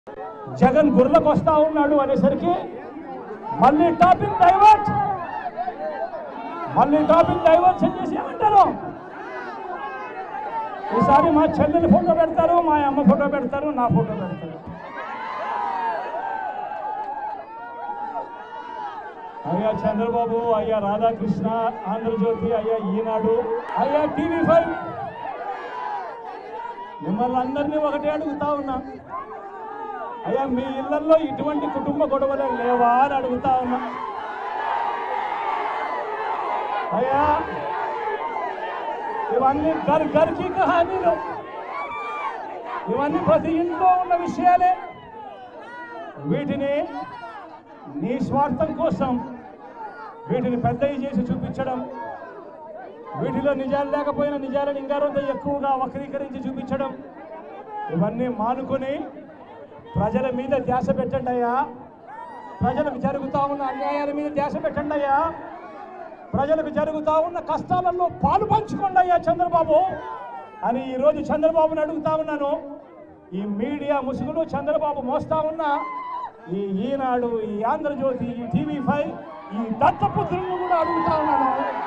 జగన్ గుర్లకు వస్తా ఉన్నాడు అనేసరికి మళ్ళీ టాపిక్ డైవర్ట్ మళ్ళీ టాపిక్ డైవర్ట్ చేసి ఏమంటారు ఈసారి మా చెల్లెలి ఫోటో పెడతారు మా అమ్మ ఫోటో పెడతారు నా ఫోటో పెడతారు అయ్యా చంద్రబాబు అయ్యా రాధాకృష్ణ ఆంధ్రజ్యోతి అయ్యా ఈనాడు అయ్యా టీవీ ఫైవ్ మిమ్మల్ని అందరినీ ఒకటే అడుగుతా ఉన్నా అయ్యా మీ ఇళ్లలో ఇటువంటి కుటుంబ గొడవలు లేవా అని అడుగుతా ఉన్నా అయ్యా ఇవన్నీ గర్ గర్కి కహానీలు ఇవన్నీ ప్రతి ఇంట్లో ఉన్న విషయాలే వీటిని నీ స్వార్థం కోసం వీటిని పెద్దవి చేసి చూపించడం వీటిలో నిజాలు లేకపోయినా నిజాలను ఇంకారంత ఎక్కువగా వక్రీకరించి చూపించడం ఇవన్నీ మానుకొని ప్రజల మీద ధ్యాస పెట్టండి అయ్యా ప్రజలకు జరుగుతూ ఉన్న అన్యాయాల మీద ధ్యాస పెట్టండి అయ్యా ప్రజలకు జరుగుతూ ఉన్న కష్టాలలో పాలు పంచుకోండి అయ్యా చంద్రబాబు అని ఈరోజు చంద్రబాబుని అడుగుతా ఉన్నాను ఈ మీడియా ముసుగులు చంద్రబాబు మోస్తా ఉన్న ఈ ఈనాడు ఈ ఆంధ్రజ్యోతి ఈ టీవీ ఫైవ్ ఈ దత్తపుత్రులను కూడా అడుగుతా ఉన్నాను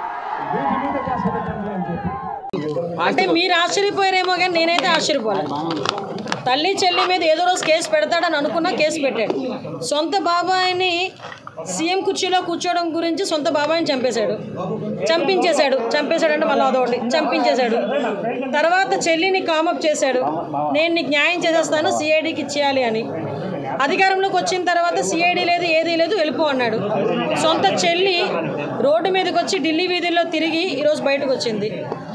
వీటి మీద ధ్యాస పెట్టండి అని చెప్పి అంటే మీరు ఆశ్చర్యపోయారేమో కానీ నేనైతే ఆశ్చర్యపోలే తల్లి చెల్లి మీద ఏదో రోజు కేసు పెడతాడని అనుకున్నా కేసు పెట్టాడు సొంత బాబాయిని సీఎం కుర్చీలో కూర్చోవడం గురించి సొంత బాబాయిని చంపేశాడు చంపించేశాడు చంపేశాడు అంటే మళ్ళీ అదొకటి చంపించేశాడు తర్వాత చెల్లిని కామప్ చేశాడు నేను నీకు న్యాయం చేసేస్తాను సిఐడికి ఇచ్చేయాలి అని అధికారంలోకి వచ్చిన తర్వాత సిఐడి లేదు ఏదీ లేదు వెళ్ళిపో అన్నాడు సొంత చెల్లి రోడ్డు మీదకి వచ్చి ఢిల్లీ వీధుల్లో తిరిగి ఈరోజు బయటకు వచ్చింది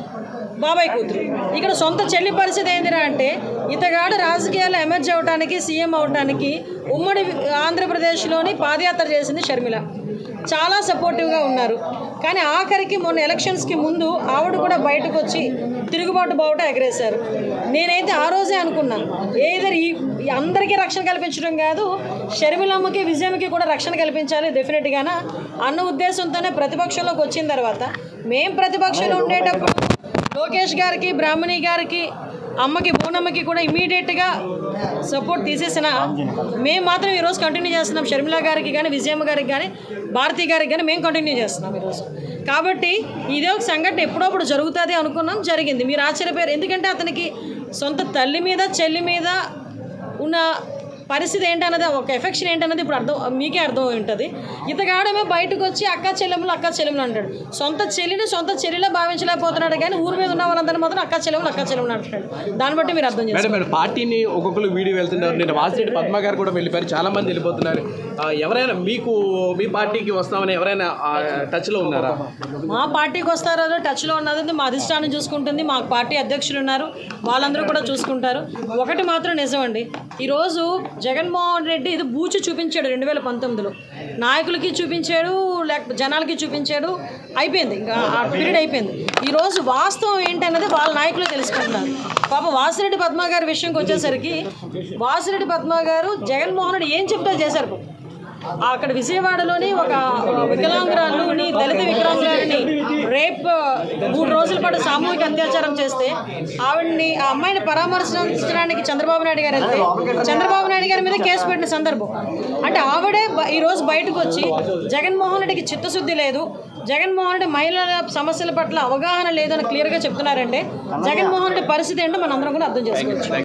బాబాయ్ కూతురు ఇక్కడ సొంత చెల్లి పరిస్థితి ఏంటిరా అంటే ఇతగాడు రాజకీయాల్లో ఎమర్జ్ అవడానికి సీఎం అవడానికి ఉమ్మడి ఆంధ్రప్రదేశ్లోని పాదయాత్ర చేసింది షర్మిల చాలా సపోర్టివ్గా ఉన్నారు కానీ ఆఖరికి మొన్న ఎలక్షన్స్కి ముందు ఆవిడ కూడా బయటకు వచ్చి తిరుగుబాటు బావుట ఎగరేశారు నేనైతే ఆ రోజే అనుకున్నా ఏదర్ ఈ ఈ అందరికీ రక్షణ కల్పించడం కాదు షర్మిలమ్మకి విజయమ్మకి కూడా రక్షణ కల్పించాలి డెఫినెట్గాన అన్న ఉద్దేశంతోనే ప్రతిపక్షంలోకి వచ్చిన తర్వాత మేం ప్రతిపక్షంలో ఉండేటప్పుడు లోకేష్ గారికి బ్రాహ్మణి గారికి అమ్మకి బోనమ్మకి కూడా ఇమీడియట్గా సపోర్ట్ తీసేసిన మేము మాత్రం ఈరోజు కంటిన్యూ చేస్తున్నాం షర్మిల గారికి కానీ విజయమ్మ గారికి కానీ భారతి గారికి కానీ మేము కంటిన్యూ చేస్తున్నాం ఈరోజు కాబట్టి ఇదే ఒక సంఘటన ఎప్పుడప్పుడు జరుగుతుంది అనుకున్నాం జరిగింది మీరు ఆశ్చర్యపోయారు ఎందుకంటే అతనికి సొంత తల్లి మీద చెల్లి మీద ఉన్న పరిస్థితి ఏంటన్నది ఒక ఎఫెక్షన్ ఏంటన్నది ఇప్పుడు అర్థం మీకే అర్థం అయి ఉంటుంది ఇతగాడమే బయటకు వచ్చి అక్క చెల్లెములు అక్క చెల్లెములు అంటాడు సొంత చెల్లిని సొంత చెల్లిలో భావించలేకపోతున్నాడు కానీ ఊరి మీద ఉన్న వాళ్ళందరినీ మాత్రం అక్క చెల్లెములు అక్క చెల్లెములు అంటాడు దాన్ని బట్టి మీరు అర్థం చేసుకోండి మేడం మేడం పార్టీని ఒక్కొక్కరు వీడియో వెళ్తున్నారు నేను వాసిరెడ్డి పద్మ గారు కూడా వెళ్ళిపోయారు చాలా మంది వెళ్ళిపోతున్నారు ఆ, ఎవరైనా మీకు మీ పార్టీకి వస్తామని ఎవరైనా ఆ, టచ్లో ఉన్నారా మా పార్టీకి వస్తారో టచ్లో ఉన్నది మా అధిష్టానం చూసుకుంటుంది మా పార్టీ అధ్యక్షులు ఉన్నారు వాళ్ళందరూ కూడా చూసుకుంటారు ఒకటి మాత్రం నిజమండి ఈరోజు జగన్మోహన్ రెడ్డి ఇది బూచి చూపించాడు రెండు వేల పంతొమ్మిదిలో నాయకులకి చూపించాడు లేక జనాలకి చూపించాడు అయిపోయింది ఇంకా ఆ పీరియడ్ అయిపోయింది ఈరోజు వాస్తవం ఏంటన్నది వాళ్ళ నాయకులు తెలుసుకుంటున్నారు పాప వాసిరెడ్డి పద్మ గారి విషయంకి వచ్చేసరికి వాసిరెడ్డి పద్మ గారు జగన్మోహన్ రెడ్డి ఏం చెప్తే చేశారు పాపం. అక్కడ విజయవాడలోని ఒక వికలాంగురాలుని దళిత వికలాంగురాలని రేప్ మూడు రోజుల పాటు సామూహిక అత్యాచారం చేస్తే ఆవిడ్ని ఆ అమ్మాయిని పరామర్శించడానికి చంద్రబాబు నాయుడు గారు వెళ్తే చంద్రబాబు నాయుడు గారి మీద కేసు పెట్టిన సందర్భం అంటే ఆవిడే బ- ఈ రోజు బయటకు వచ్చి జగన్మోహన్ రెడ్డికి చిత్తశుద్ధి లేదు జగన్మోహన్ రెడ్డి మహిళల సమస్యల పట్ల అవగాహన లేదని క్లియర్గా చెప్తున్నారంటే జగన్మోహన్ రెడ్డి పరిస్థితి ఏంటో మనం అందరం కూడా అర్థం చేసుకోవచ్చు